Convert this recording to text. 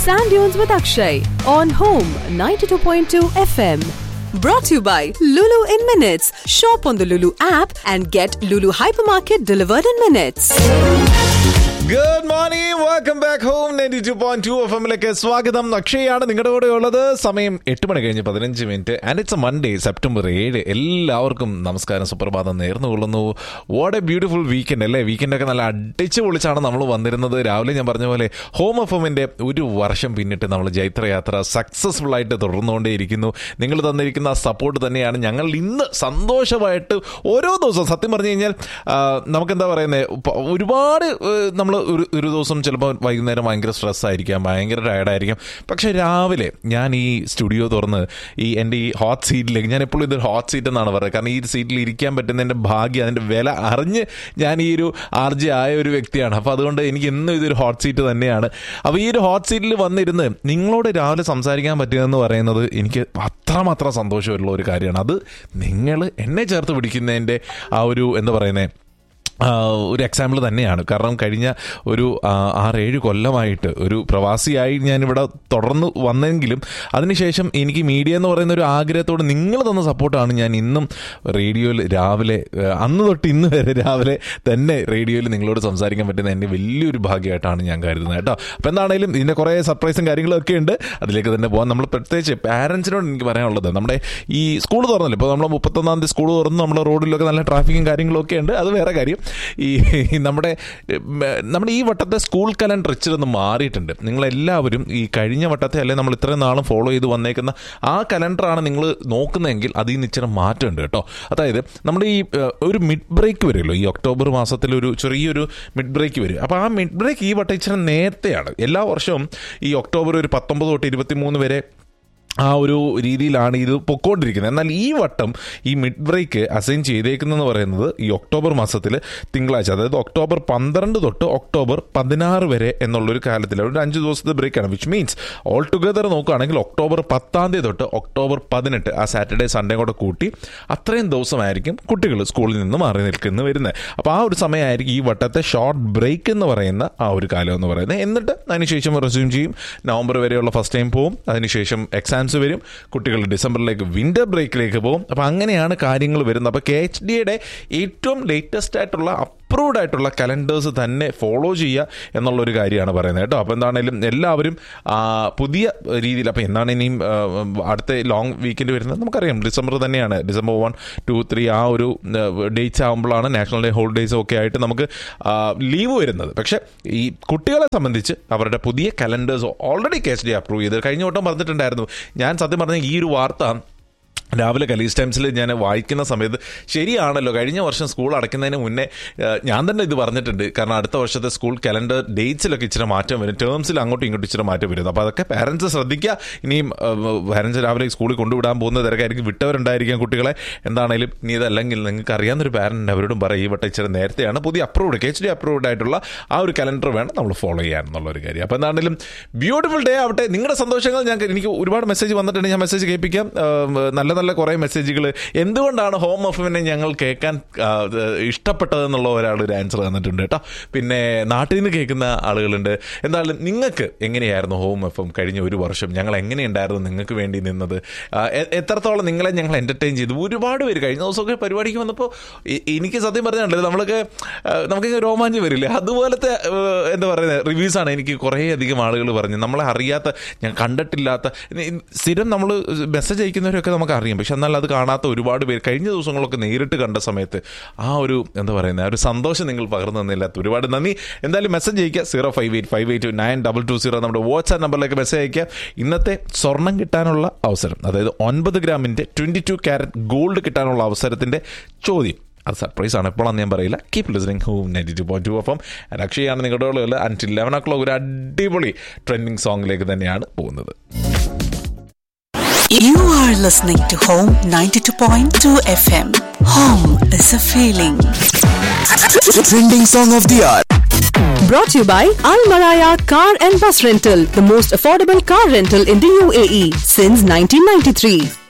Sand Dunes with Akshay on Home 92.2 FM. Brought to you by Lulu in Minutes. Shop on the Lulu app and get Lulu Hypermarket delivered in minutes. Good morning welcome back home ninety two point two F എമ്മിലേക്ക് സ്വാഗതം അക്ഷയാണ് നിങ്ങളുടെ കൂടെ ഉള്ളത് സമയം എട്ട് മണി കഴിഞ്ഞ് പതിനഞ്ച് മിനിറ്റ് and it's a Monday September ഏഴ് എല്ലാവർക്കും നമസ്കാരം സുപ്രഭാതം നേർന്നു കൊള്ളുന്നു വാട്ട് എ ബ്യൂട്ടിഫുൾ വീക്കെൻഡ് അല്ലേ വീക്കെൻഡൊക്കെ നല്ല അടിച്ചു പൊളിച്ചാണ് നമ്മൾ വന്നിരുന്നത് രാവിലെ ഞാൻ പറഞ്ഞ പോലെ ഹോം എഫ് എമ്മിന്റെ ഒരു വർഷം പിന്നിട്ട് നമ്മൾ ജൈത്രയാത്ര സക്സസ്ഫുൾ ആയിട്ട് തുടർന്നുകൊണ്ടേയിരിക്കുന്നു നിങ്ങൾ തന്നിരിക്കുന്ന സപ്പോർട്ട് തന്നെയാണ് ഞങ്ങൾ ഇന്ന് സന്തോഷമായിട്ട് ഓരോ ദിവസവും സത്യം പറഞ്ഞു കഴിഞ്ഞാൽ ആ, നമുക്കെന്താ പറയുന്നത് ഒരുപാട് നമ്മൾ ഒരു ഒരു ദിവസം ചിലപ്പോൾ വൈകുന്നേരം ഭയങ്കര സ്ട്രെസ് ആയിരിക്കാം ഭയങ്കര ടയർഡായിരിക്കാം പക്ഷെ രാവിലെ ഞാൻ ഈ സ്റ്റുഡിയോ തുറന്ന് ഈ എൻ്റെ ഈ ഹോട്ട് സീറ്റിലേക്ക് ഞാൻ എപ്പോഴും ഇതൊരു ഹോട്ട് സീറ്റ് എന്നാണ് പറയുക കാരണം ഈ ഒരു സീറ്റിൽ ഇരിക്കാൻ പറ്റുന്നതിൻ്റെ ഭാഗ്യം അതിൻ്റെ വില അറിഞ്ഞ് ഞാൻ ഈ ഒരു ആർജി ആയ ഒരു വ്യക്തിയാണ് അപ്പോൾ അതുകൊണ്ട് എനിക്ക് ഇന്നും ഇതൊരു ഹോട്ട് സീറ്റ് തന്നെയാണ് അപ്പോൾ ഈ ഒരു ഹോട്ട് സീറ്റിൽ വന്നിരുന്ന് നിങ്ങളോട് രാവിലെ സംസാരിക്കാൻ പറ്റുകയെന്ന് പറയുന്നത് എനിക്ക് അത്രമാത്രം സന്തോഷമുള്ള ഒരു കാര്യമാണ് അത് നിങ്ങൾ എന്നെ ചേർത്ത് പിടിക്കുന്നതിൻ്റെ ആ ഒരു എന്താ പറയുന്നത് ആ, ഒരു എക്സാമ്പിൾ തന്നെയാണ് കാരണം കഴിഞ്ഞ ഒരു ആ, ആറേഴ് കൊല്ലമായിട്ട് ഒരു പ്രവാസിയായി ഞാനിവിടെ തുടർന്ന് വന്നെങ്കിലും അതിനുശേഷം എനിക്ക് മീഡിയ എന്ന് പറയുന്ന ഒരു ആഗ്രഹത്തോട് നിങ്ങൾ തന്ന സപ്പോർട്ടാണ് ഞാൻ ഇന്നും റേഡിയോയിൽ രാവിലെ ആ, അന്ന് തൊട്ട് ഇന്ന് വരെ രാവിലെ തന്നെ റേഡിയോയിൽ നിങ്ങളോട് സംസാരിക്കാൻ പറ്റുന്ന എൻ്റെ വലിയൊരു ഭാഗ്യമായിട്ടാണ് ഞാൻ കരുതുന്നത് കേട്ടോ അപ്പോൾ എന്താണെങ്കിലും ഇതിൻ്റെ കുറേ സർപ്രൈസും കാര്യങ്ങളൊക്കെ ഉണ്ട് അതിലേക്ക് തന്നെ പോകാം നമ്മൾ പ്രത്യേകിച്ച് പാരൻസിനോട് എനിക്ക് പറയാനുള്ളത് നമ്മുടെ ഈ സ്കൂൾ തുറന്നല്ലോ ഇപ്പോൾ നമ്മൾ മുപ്പത്തൊന്നാം തീയതി സ്കൂൾ തുറന്ന് നമ്മുടെ റോഡിലൊക്കെ നല്ല ട്രാഫിക്കും കാര്യങ്ങളൊക്കെ ഉണ്ട് അത് വേറെ കാര്യം ഈ നമ്മുടെ ഉം, നമ്മുടെ ഈ വട്ടത്തെ സ്കൂൾ കലണ്ടർ ഇച്ചിരൊന്ന് മാറിയിട്ടുണ്ട് നിങ്ങളെല്ലാവരും ഈ കഴിഞ്ഞ വട്ടത്തെ അല്ലെ നമ്മൾ ഇത്രയും നാളും ഫോളോ ചെയ്ത് വന്നേക്കുന്ന ആ കലണ്ടറാണ് നിങ്ങൾ നോക്കുന്നതെങ്കിൽ അതിൽ നിന്ന് ഇച്ചിരി മാറ്റമുണ്ട് കേട്ടോ അതായത് നമ്മുടെ ഈ ഏഹ്, ഒരു മിഡ് ബ്രേക്ക് വരുമല്ലോ ഈ ഒക്ടോബർ മാസത്തിൽ ഒരു ചെറിയൊരു മിഡ് ബ്രേക്ക് വരും അപ്പോൾ ആ മിഡ് ബ്രേക്ക് ഈ വട്ടം ഇച്ചിരി നേരത്തെയാണ് എല്ലാ വർഷവും ഈ ഒക്ടോബർ ഒരു പത്തൊമ്പത് തൊട്ട് ഇരുപത്തി വരെ ആ ഒരു രീതിയിലാണ് ഇത് പൊക്കോണ്ടിരിക്കുന്നത് എന്നാൽ ഈ വട്ടം ഈ മിഡ് ബ്രേക്ക് അസൈൻ ചെയ്തേക്കുന്നതെന്ന് പറയുന്നത് ഈ ഒക്ടോബർ മാസത്തിൽ തിങ്കളാഴ്ച അതായത് ഒക്ടോബർ പന്ത്രണ്ട് തൊട്ട് ഒക്ടോബർ പതിനാറ് വരെ എന്നുള്ളൊരു കാലത്തിൽ ഒരു അഞ്ച് ദിവസത്തെ ബ്രേക്കാണ് വിച്ച് മീൻസ് ഓൾ ടുഗദർ നോക്കുകയാണെങ്കിൽ ഒക്ടോബർ പത്താം തീയതി തൊട്ട് ഒക്ടോബർ പതിനെട്ട് ആ സാറ്റർഡേ സൺഡേ കൂടെ കൂട്ടി അത്രയും ദിവസമായിരിക്കും കുട്ടികൾ സ്കൂളിൽ നിന്ന് മാറി നിൽക്കുന്നു വരുന്നത് അപ്പോൾ ആ ഒരു സമയമായിരിക്കും ഈ വട്ടത്തെ ഷോർട്ട് ബ്രേക്ക് എന്ന് പറയുന്ന ആ ഒരു കാലം എന്ന് പറയുന്നത് എന്നിട്ട് അതിനുശേഷം റെസ്യൂം ചെയ്യും നവംബർ വരെയുള്ള ഫസ്റ്റ് ടൈം പോവും അതിനുശേഷം എക്സാംസ് വരും കുട്ടികൾ ഡിസംബറിലേക്ക് വിന്റർ ബ്രേക്കിലേക്ക് പോകും അപ്പോൾ അങ്ങനെയാണ് കാര്യങ്ങൾ വരുന്നത് അപ്പോൾ കെ എച്ച് ഡിയുടെ ഏറ്റവും ലേറ്റസ്റ്റ് ആയിട്ടുള്ള അപ്രൂവ്ഡ് ആയിട്ടുള്ള കലണ്ടേഴ്സ് തന്നെ ഫോളോ ചെയ്യുക എന്നുള്ളൊരു കാര്യമാണ് പറയുന്നത് കേട്ടോ അപ്പോൾ എന്താണെങ്കിലും എല്ലാവരും ആ, പുതിയ രീതിയിൽ അപ്പോൾ എന്താണ് ഇനിയും ആ, അടുത്ത ലോങ് വീക്കെൻഡ് വരുന്നത് നമുക്കറിയാം ഡിസംബർ തന്നെയാണ് ഡിസംബർ വൺ ടു ത്രീ ആ ഒരു ഡേറ്റ്സ് ആകുമ്പോഴാണ് നാഷണൽ ഡേ ഹോളിഡേയ്സ് ഒക്കെ ആയിട്ട് നമുക്ക് ലീവ് വരുന്നത് പക്ഷേ ഈ കുട്ടികളെ സംബന്ധിച്ച് അവരുടെ പുതിയ calendars already K H D approve ചെയ്ത് കഴിഞ്ഞ വട്ടം പറഞ്ഞിട്ടുണ്ടായിരുന്നു ഞാൻ സത്യം പറഞ്ഞ ഈ ഒരു വാർത്ത രാവിലെ കലീസ് ടൈംസിൽ ഞാൻ വായിക്കുന്ന സമയത്ത് ശരിയാണല്ലോ കഴിഞ്ഞ വർഷം സ്കൂൾ അടയ്ക്കുന്നതിന് മുന്നേ ആ, ഞാൻ തന്നെ ഇത് പറഞ്ഞിട്ടുണ്ട് കാരണം അടുത്ത വർഷത്തെ സ്കൂൾ കലണ്ടർ ഡേറ്റ്സിലൊക്കെ ഇച്ചിരി മാറ്റം വരും ടേംസിൽ അങ്ങോട്ടും ഇങ്ങോട്ടും ഇച്ചിരി മാറ്റം വരും അപ്പോൾ അതൊക്കെ പാരൻസ് ശ്രദ്ധിക്കുക ഇനിയും പാരൻസ് രാവിലെ സ്കൂളിൽ കൊണ്ടുവിടാൻ പോകുന്ന തിരക്കായിരിക്കും വിട്ടവരുണ്ടായിരിക്കാം കുട്ടികളെ എന്താണേലും ഇനി ഇതല്ലെങ്കിൽ നിങ്ങൾക്ക് അറിയാവുന്നൊരു പാരന്റ് അവരോടും പറയും ഈ വട്ടം ഇച്ചിരി നേരത്തെയാണ് പുതിയ approved K H D approved ആയിട്ടുള്ള ആ ഒരു കലണ്ടർ വേണം നമ്മൾ ഫോളോ ചെയ്യാൻ എന്നുള്ള ഒരു കാര്യം അപ്പോൾ എന്താണെങ്കിലും ബ്യൂട്ടിഫുൾ ഡേ ആവട്ടെ നിങ്ങളുടെ സന്തോഷങ്ങൾ ഞാൻ എനിക്ക് ഒരുപാട് മെസ്സേജ് വന്നിട്ടുണ്ട് ഞാൻ മെസ്സേജ് കേൾപ്പിക്കാം ആ, നല്ല നല്ല കുറേ മെസ്സേജുകൾ എന്തുകൊണ്ടാണ് ഹോം എഫിനെ ഞങ്ങൾ കേൾക്കാൻ ആ, ഇഷ്ടപ്പെട്ടതെന്നുള്ള ഒരാൾ ഒരു ആൻസർ തന്നിട്ടുണ്ട് കേട്ടോ പിന്നെ നാട്ടിൽ നിന്ന് കേൾക്കുന്ന ആളുകളുണ്ട് എന്തായാലും നിങ്ങൾക്ക് എങ്ങനെയായിരുന്നു ഹോം എഫ് എം കഴിഞ്ഞ ഒരു വർഷം ഞങ്ങൾ എങ്ങനെയുണ്ടായിരുന്നു നിങ്ങൾക്ക് വേണ്ടി നിന്നത് ആ, എ- എത്രത്തോളം നിങ്ങളെ ഞങ്ങൾ എൻ്റർടൈൻ ചെയ്തു ഒരുപാട് പേര് കഴിഞ്ഞ ദിവസമൊക്കെ പരിപാടിക്ക് വന്നപ്പോൾ എ- എനിക്ക് സത്യം പറഞ്ഞാൽ നമ്മളൊക്കെ ആ, നമുക്ക് രോമാഞ്ചം വരില്ലേ അതുപോലത്തെ ആ, എന്താ പറയുന്നത് റിവ്യൂസാണ് എനിക്ക് കുറേ അധികം ആളുകൾ പറഞ്ഞു നമ്മളെ അറിയാത്ത ഞാൻ കണ്ടിട്ടില്ലാത്ത ഇനി സ്ഥിരം നമ്മൾ മെസ്സേജ് അയക്കുന്നവരൊക്കെ നമുക്ക് അറിയാം പക്ഷെ എന്നാൽ അത് കാണാത്ത ഒരുപാട് പേര് കഴിഞ്ഞ ദിവസങ്ങളൊക്കെ നേരിട്ട് കണ്ട സമയത്ത് ആ ഒരു എന്താ പറയുന്നത് ആ ഒരു സന്തോഷം നിങ്ങൾ പകർന്നു തന്നില്ലാത്ത ഒരുപാട് നന്ദി എന്തായാലും മെസ്സേജ് അയക്കുക zero five eight five eight nine double two zero നമ്മുടെ വാട്സ്ആപ്പ് നമ്പറിലേക്ക് മെസ്സേജ് അയക്കുക ഇന്നത്തെ സ്വർണം കിട്ടാനുള്ള അവസരം അതായത് ഒൻപത് ഗ്രാമിൻ്റെ ട്വൻറ്റി ടു ക്യാരറ്റ് ഗോൾഡ് കിട്ടാനുള്ള അവസരത്തിൻ്റെ ചോദ്യം അത് സർപ്രൈസ് ആണ് എപ്പോഴാണ് ഞാൻ പറയില്ല keep listening home ninety two point two F M അക്ഷയാണ് നിങ്ങളുടെ ഉള്ള അൻറ്റിൽ ലെവൻ ഓ ക്ലോക്ക് ഒരു അടിപൊളി ട്രെൻഡിങ് സോങ്ങിലേക്ക് തന്നെയാണ് പോകുന്നത് You are listening to Home 92.2 FM. Home is a feeling. Trending song of the hour. Brought to you by Al Maraya Car and Bus Rental, the most affordable car rental in the UAE since 1993.